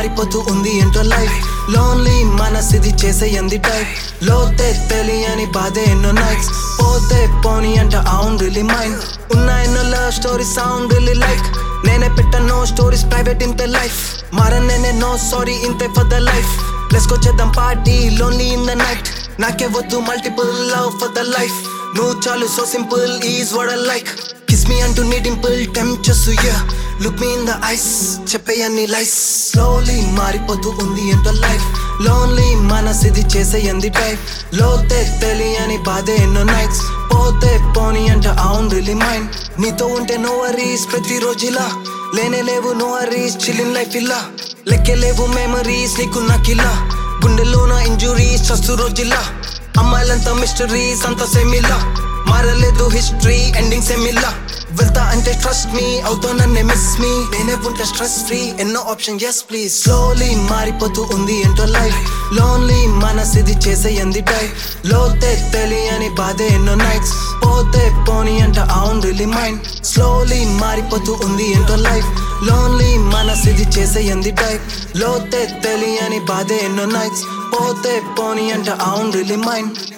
మారిపోతూ ఉంది ఏంటో లైఫ్ లోన్లీ మనసిది చేసేయంది టైప్ లోతే తెలియని బాధే ఎన్నో నైట్స్ పోతే పోనీ అంట అవును రిలీ మైండ్ ఉన్న ఎన్నో love story sound really like నేనే పెట్ట నో స్టోరీస్ ప్రైవేట్ ఇంతే లైఫ్ మారనేనే నో సారీ ఇంతే for the life let's go చేద్దాం party lonely in the night నాకే వద్దు multiple love for the life నువ్వు చాలు so simple is what like kiss me అంటూ నీ డింపుల్ టెంప్చస్ యా look me in the eyes చెప్పేయన్ని లైఫ్ స్లోలీ మారిపోతూ ఉంది ఏంటో లైఫ్ లోన్లీ మనసిది చేసేయంది టైప్ లోతే తెలియని బాధే ఎన్నో నైట్స్ పోతే పోనీ అంట అవును రిలీ మైండ్ నీతో ఉంటే నో వరీస్ ప్రతిరోజు ఇలా లేనే లేవు నో వరీస్ చిల్లిన్ లైఫ్ ఇలా లెక్కే లేవు మెమరీస్ నీకు నాకిలా గుండెలోన ఇంజురీస్ చస్తు రోజులా అమ్మాయిలంతా మిస్టరీస్ అంతా సెమిలా మారలేదు హిస్టరీ ఎండింగ్ సెమిలా వెళ్తా అంటే ట్రస్ట్ మీ అవుతా నన్నే మిస్ మీ నేనే ఉంటే స్ట్రెస్ ఫ్రీ ఎన్నో ఆప్షన్ ఎస్ ప్లీజ్ స్లోలీ మారిపోతూ ఉంది ఏంటో లైఫ్ లోన్లీ మనసిది చేసేయంది టైప్ లోతే తెలియని బాధే ఎన్నో నైట్స్ పోతే పోనీ అంట అవును రిలీ మైండ్ స్లోలీ మారిపోతూ ఉంది ఏంటో లైఫ్ లోన్లీ మనసిది చేసేయంది టైప్ లోతే తెలియని బాధే ఎన్నో నైట్స్ పోతే పోనీ అంట అవును రిలీ మైండ్